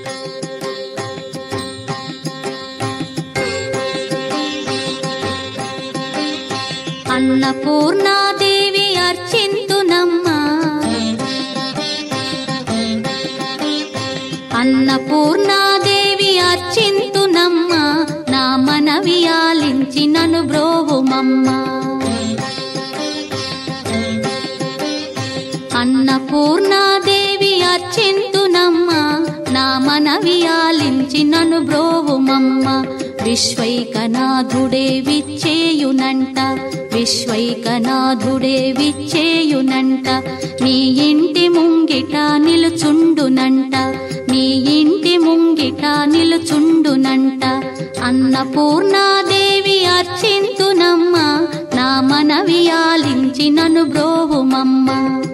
అన్నపూర్ణాదేవి అర్చింతునమ్మా అన్నపూర్ణాదేవి అర్చింతునమ్మా నా మనవి ఆలించి నన్ను బ్రోవుమమ్మా అన్నపూర్ణాదేవి అర్చింతునమ్మా నా మనవి ఆలించి నన్ను బ్రోవుమమ్మ విశ్వైకనాథుడే విచ్చేయునంట విశ్వైకనాథుడే విచ్చేయునంట నీ ఇంటి ముంగిట నిలుచుండునంట నీ ఇంటి ముంగిట నిలుచుండునంట అన్నపూర్ణాదేవి అర్చింతునమ్మ నా మనవి ఆలించి నన్ను బ్రోవుమమ్మ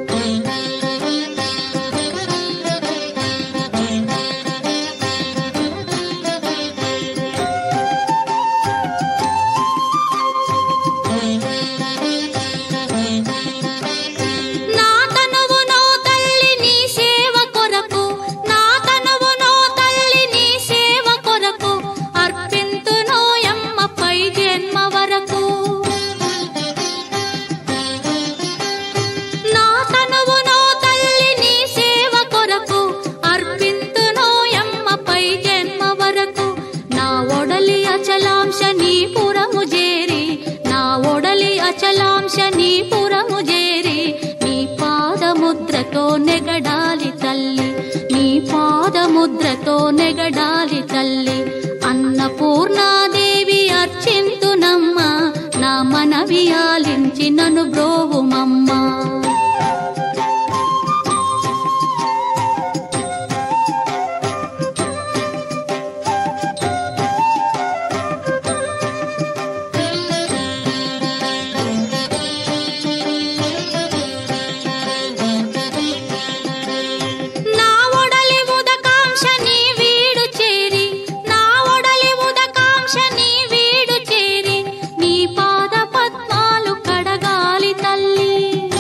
నా తనువు నో తల్లి నీ సేవ కొరకు నా తనువు నో తల్లి నీ సేవ కొరకు అర్పింతును ఎమ్మపై జన్మ వరకు నా తనువు నో తల్లి నీ సేవ కొరకు అర్పింతును ఎమ్మపై జన్మ వరకు నా ఒడలి అచలాంశ నీ పురము చేరి నా ఒడలి అచలాంశ నీ పురము చేరి నీ పాదముద్రతో నెగడాలి తల్లి నీ పాదముద్రతో నెగడాలి తల్లి అన్నపూర్ణాదేవి అర్చింతునమ్మ నా మనవి ఆలించి నన్ను బ్రోవుమమ్మా నా ఒడలి ఉదకాంక్ష నీ వీడు చేరి నా ఒడలి ఉదకాంక్ష నీ వీడు చేరి నీ పాద పద్మాలు కడగాలి తల్లి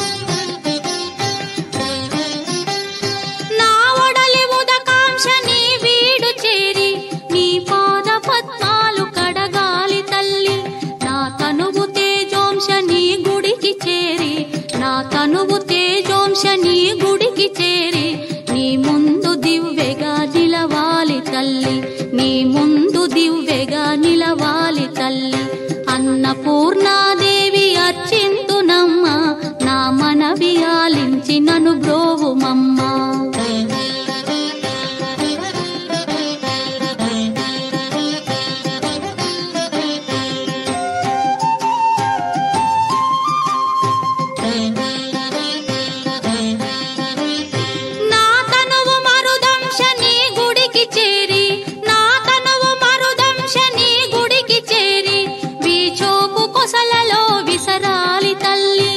నా ఒడలి ఉదకాంక్ష నీ వీడు చేరి నీ పాద పద్మాలు కడగాలి తల్లి నా తనువు తేజోంశ నీ గుడికి చేరి నా తనువు తేజోంశ నీ గుడికి చేరి నీ ముందు దివ్వెగా నిలవాలి తల్లి నీ ముందు దివ్వెగా నిలవాలి తల్లి అన్నపూర్ణాదేవి అర్చింతునమ్మ నా మనవి ఆలించి నన్ను బ్రోవుమమ్మా నా తనువు మరుదంశ నీ గుడికి చేరి నా తనువు మరుదంశ నీ గుడికి చేరి వీచోపు కొసలలో విసరాలి తల్లి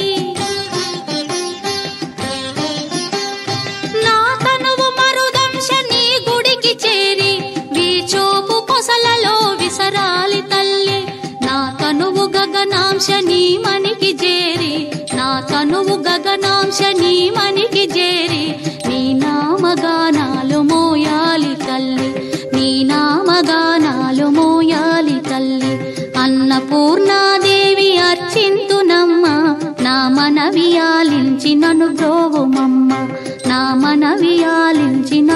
నా తనువు మరుదంశ నీ గుడికి చేరి వీచోపు కొసలలో విసరాలి తల్లి నా తనువు గగనాంశ నీ మనికి చేరి నా తనువు గగనాంశ నీ మనికి చేరి నీ నామగానాలు మోయాలి తల్లి నీ నామగానాలు మోయాలి తల్లి అన్నపూర్ణాదేవి అర్చింతునమ్మ నా మనవి ఆలించి నన్ను బ్రోవుమమ్మ నా మనవి ఆలించి